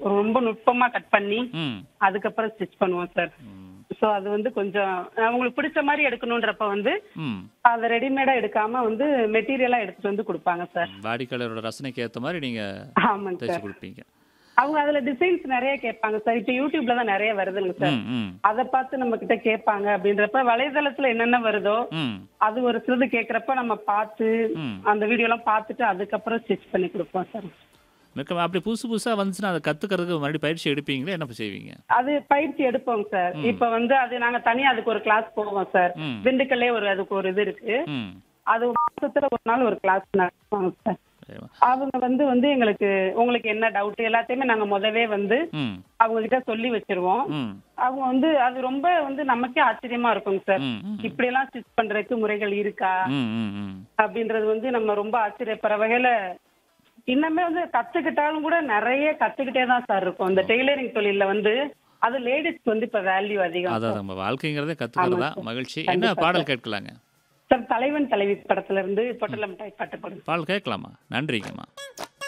ரொம்ப நுட்பமா கட் பண்ணி ம் அதுக்கப்புறம் ஸ்டிச் பண்ணுவோம் சார் ம். ஸோ அது வந்து கொஞ்சம் அவங்களுக்கு பிடிச்ச மாதிரி எடுக்கணுன்றப்ப வந்து ம் அதை ரெடிமேடா எடுக்காம வந்து மெட்டீரியலா எடுத்துட்டு வந்து கொடுப்பாங்க சார் வாடிக்கையாளரோட ரசனைக்கு ஏற்ற மாதிரி நீங்கள் ஆமாங்க தைச்சு சார் கொடுப்பீங்க அவங்க அதுல டிசைன்ஸ் நிறைய கேட்பாங்க சார் இப்போ யூடியூப்ல தான் நிறைய வருதுங்க சார் ம் ம் அதை பார்த்து நம்ம கிட்ட கேட்பாங்க அப்படின்றப்ப வலைதளத்துல என்னென்ன வருதோ ம் அது ஒரு சிலது கேட்குறப்ப நம்ம பார்த்து ம். அந்த வீடியோலாம் பார்த்துட்டு அதுக்கப்புறம் ஸ்டிச் பண்ணி கொடுப்போம் சார் மிக்க அப்படி புதுசு புதுசாக வந்துச்சுன்னா அதை கற்றுக்கிறதுக்கு மறுபடியும் பயிற்சி எடுப்பீங்களா என்ன செய்வீங்க அது பயிற்சி எடுப்போம் சார் இப்ப வந்து அது நாங்க தனியா அதுக்கு ஒரு கிளாஸ் போவோம் சார் ம். திண்டுக்கல்லே ஒரு அதுக்கு ஒரு இது இருக்கு ம் அது மாசத்துல ஒரு நாள் ஒரு கிளாஸ் நடத்துவாங்க சார் சரிம்மா. அவங்க வந்து வந்து எங்களுக்கு உங்களுக்கு என்ன டவுட் எல்லாத்தையுமே நாங்க முதவே வந்து ம் அவங்க கிட்ட சொல்லி வச்சிருவோம் ம் அவங்க வந்து அது ரொம்ப வந்து நமக்கே ஆச்சரியமா இருக்குங்க சார் ம் ம் இப்படி எல்லாம் ஸ்டிச் பண்றதுக்கு முறைகள் இருக்கா ம் ம் ம் அப்படின்றது வந்து நம்ம ரொம்ப ஆச்சரியப்படுற வகையில இன்னமே வந்து கத்துக்கிட்டாலும் கூட நிறைய கத்துக்கிட்டே தான் சார் இருக்கும் இந்த டெய்லரிங் தொழில்ல வந்து அது லேடிஸ்க்கு வந்து இப்ப வேல்யூ அதிகம் அதான் நம்ம வாழ்க்கைங்கிறதே கற்றுக்கிறதா மகிழ்ச்சி என்ன கண்டிப்பா பாடல் கேட்கலாங்க சார் தலைவன் தலைவி படத்துல இருந்து பொட்டலம் டைப் பாட்டு போடுங்க பாடல் கேட்கலாமா நன்றிங்கம்மா